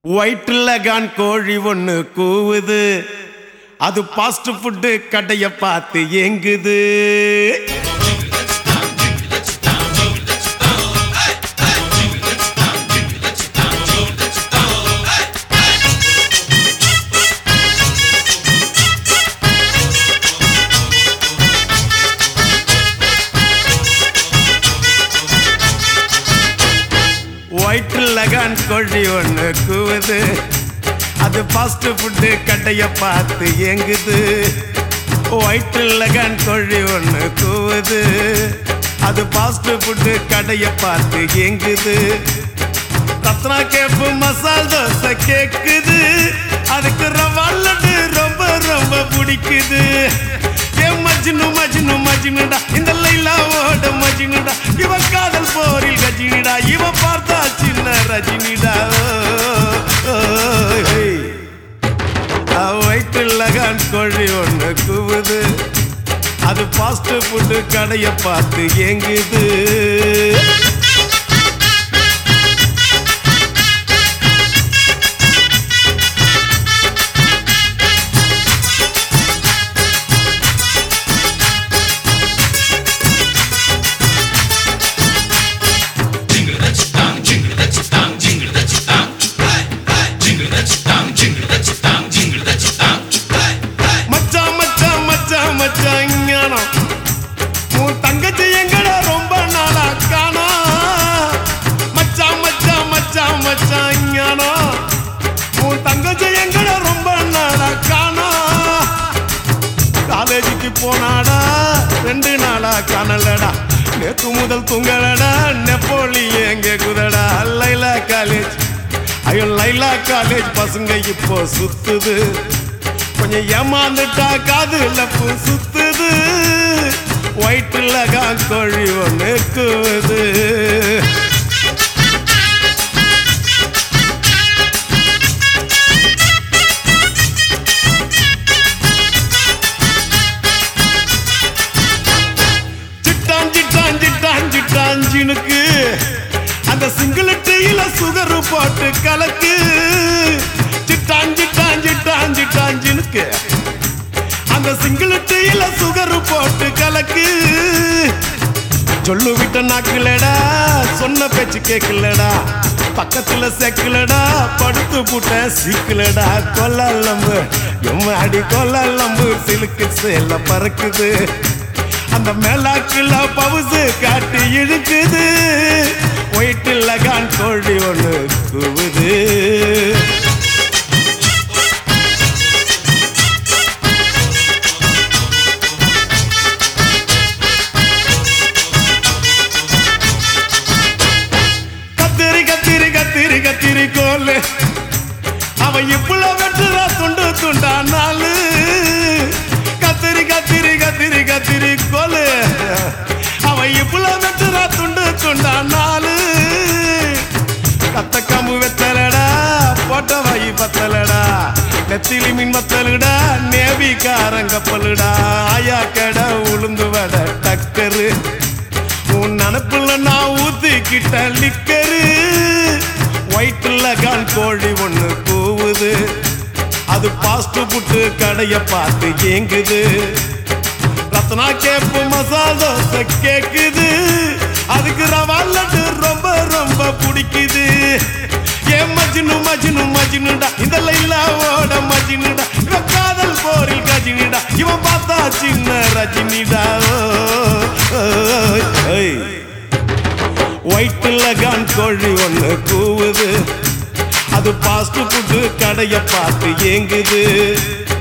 ஒயிட்ல கான் கோழி ஒண்ணு கூவுது அது பாஸ்ட் ஃபுட்டு கடைய பார்த்து ஏங்குது ஒயிட்ல கான் கோழி ஒண்ணு கூவுது அது ஃபாஸ்ட் ஃபுட்டு கடைய பார்த்து ஏங்குது ஒயிட்ல கான் கோழி ஒண்ணு கூவுது அது ஃபாஸ்ட் ஃபுட்டு கடைய பார்த்து ஏங்குது ரத்னா கேப்பு மசால் தோசை கேக்குது அதுக்கு ரவா லட்டு ரொம்ப ரொம்ப பிடிக்குது ஏ மஜ்னு மஜ்னு மஜ்னுடா இந்த லைலாவோட மஜ்னுடா இவ காதல் போரில் கஜினிடா இவ பார்த்தா சின்ன ரஜினிடா வயிற்றுல கான் கோழி ஒண்ணு கூவுது அது ஃபாஸ்ட் ஃபுட்டு கடைய பார்த்து ஏங்குது மச்சான் மச்சான் மச்சான் மச்சான் ஞானம் உன் தங்கச்சி எங்கடா ரொம்ப நாளா காணா மச்சான் மச்சான் மச்சான் மச்சான் ஞானம் உன் தங்கச்சி எங்கடா ரொம்ப நாளா காணா காலேஜுக்கு போனாடா ரெண்டு நாளா காணலடா நேத்து முதல் தூங்கலடா நெப்போலி எங்க குதடா லைலா காலேஜ் ஐயோ லைலா காலேஜ் பசங்க இப்போ சுத்துது கொஞ்சம் ஏமாந்துட்டா காதுல பூ சுத்துது ஒயிட்டுல காக்கோழி ஒன்று கூவுது சிட்டான் சிட்டான் சிட்டான் சிட்டான் ஜினுக்கு அந்த சிங்கிள் டீல சுகர் போட்டு கலக்கு சிட்டான் சிட்டான் சிட்டான் சிட்டான் ஜினுக்கு அந்த சிங்கிள் டீல சுகர் போட்டு கலக்கு சொல்லு விட்ட நாக்குலடா சொன்ன பேச்சு கேட்கலடா பக்கத்துல செக்கலடா படுத்து புட்ட சிக்கலடா கொல்லம்பு எம்மாடி கொல்லம்பு சிலுக்கு சேல பறக்குது அந்த மேலாக்குல பவுசு காட்டி இழுக்குது ஒயிட்டில் கான் கோழி ஒண்ணு கூவுது கத்திரி கத்திரி கத்திரி கத்திரி கோலு அவ இப்புல வெட்டுறா துண்டு துண்டா நாளு கத்திரி கத்திரி கத்திரி கத்திரி கோலு அவ இப்புல வெட்டுறா துண்டு துண்டா நாளு கத்த கம்பு வெத்தலடா போட்ட வாயி பத்தலடா நெத்திலி மீன் வத்தலுடா நேவி காரங்கப்பலுடா ஆயா கடை உளுந்து வட டக்கரு உன் நினப்புல நான் ஊத்திக்கிட்ட லிக்கரு ஒயிட்டுல கால் கோழி ஒண்ணு கூவுது அது பாஸ்ட் புட்டு கடைய பார்த்து ஏங்குது ரத்னா கேப்பு மசால் தோசை கேக்குது அதுக்கு ரவா லட்டு ரொம்ப ரொம்ப பிடிக்குது ஏ மஜ்னு மஜ்னு மஜ்னுடா இந்த லைலாவோட மஜ்னுடா இவன் காதல் போரில் கஜினிடா இவன் பார்த்தா சின்ன ரஜினிடா ஒயிட்டுல கான் கோழி ஒண்ணு கூவுது அது பாஸ்ட் ஃபுட்டு கடைய பார்த்து ஏங்குது